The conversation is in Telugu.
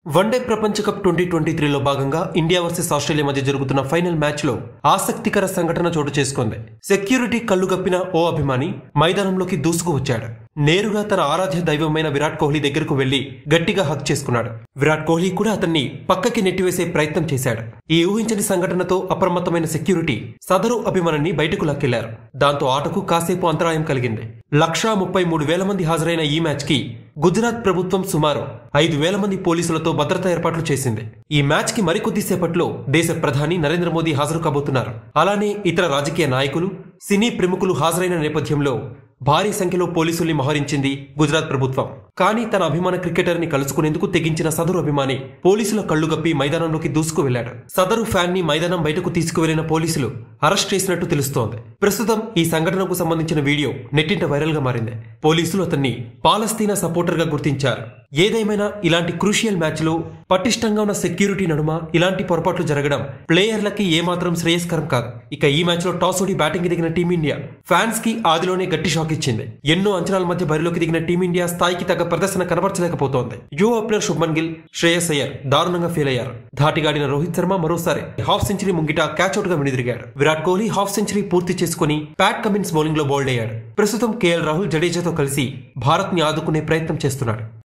వన్డే ప్రపంచ కప్ ట్వంటీ ట్వంటీ త్రీలో భాగంగా ఇండియా వర్సెస్ ఆస్ట్రేలియా మధ్య జరుగుతున్న ఫైనల్ మ్యాచ్లో ఆసక్తికర సంఘటన చోటు చేసుకుంది సెక్యూరిటీ కళ్ళు గప్పిన ఓ అభిమాని మైదానంలోకి దూసుకు వచ్చాడు నేరుగా తన ఆరాధ్య దైవమైన విరాట్ కోహ్లీ దగ్గరకు వెళ్లి గట్టిగా హక్ చేసుకున్నాడు విరాట్ కోహ్లీ కూడా అతన్ని పక్కకి నెట్టివేసే ప్రయత్నం చేశాడు ఈ ఊహించని సంఘటనతో అప్రమత్తమైన సెక్యూరిటీ సదరు అభిమానిని బయటకు లాక్కెళ్లారు దాంతో ఆటకు కాసేపు అంతరాయం కలిగింది లక్షా ముప్పై మూడు వేల మంది హాజరైన ఈ మ్యాచ్ కి గుజరాత్ ప్రభుత్వం సుమారు ఐదు వేల మంది పోలీసులతో భద్రతా ఏర్పాట్లు చేసింది ఈ మ్యాచ్ కి మరికొద్ది సేపట్లో దేశ ప్రధాని నరేంద్ర మోదీ హాజరు కాబోతున్నారు అలానే ఇతర రాజకీయ నాయకులు సినీ ప్రముఖులు హాజరైన నేపథ్యంలో భారీ సంఖ్యలో పోలీసుల్ని మోహరించింది గుజరాత్ ప్రభుత్వం కానీ తన అభిమాన క్రికెటర్ ని కలుసుకునేందుకు తెగించిన సదరు అభిమాని పోలీసుల కళ్లు గప్పి మైదానంలోకి దూసుకు వెళ్లాడు సదరు ఫ్యాన్ ని మైదానం బయటకు తీసుకువెళ్లిన పోలీసులు అరెస్ట్ చేసినట్టు తెలుస్తోంది ప్రస్తుతం ఈ సంఘటనకు సంబంధించిన వీడియో నెట్టింట వైరల్ గా మారింది పోలీసులు అతన్ని పాలస్తీనా సపోర్టర్ గా గుర్తించారు ఏదేమైనా ఇలాంటి క్రూషియల్ మ్యాచ్ లో పటిష్టంగా ఉన్న సెక్యూరిటీ నడుమ ఇలాంటి పొరపాట్లు జరగడం ప్లేయర్లకి ఏమాత్రం శ్రేయస్కరం కాదు ఇక ఈ మ్యాచ్ లో టాస్ ఓడి బ్యాటింగ్ దిగిన టీమిండియా ఫ్యాన్స్ కి ఆదిలోనే గట్టి షాక్ ఇచ్చింది ఎన్నో అంచనాల మధ్య బరిలోకి దిగిన టీమిండియా స్థాయికి తగ్గ ప్రదర్శన కనబరచలేకపోతోంది యువ ఓపెనర్ శుభ్మన్ గిల్ శ్రేయస్ అయ్యర్ దారుణంగా ఫెయిల్ అయ్యారు ధాటిగాడిన రోహిత్ శర్మ మరోసారి హాఫ్ సెంచరీ ముంగిట క్యాచ్ అవుట్ గా వెనుదిరిగాడు విరాట్ కోహ్లీ హాఫ్ సెంచరీ పూర్తి చేసుకుని ప్యాట్ కమిన్స్ బౌలింగ్ లో బౌల్డ్ అయ్యాడు ప్రస్తుతం కేఎల్ రాహుల్ జడేజాతో కలిసి భారత్ ని ఆదుకునే ప్రయత్నం చేస్తున్నాడు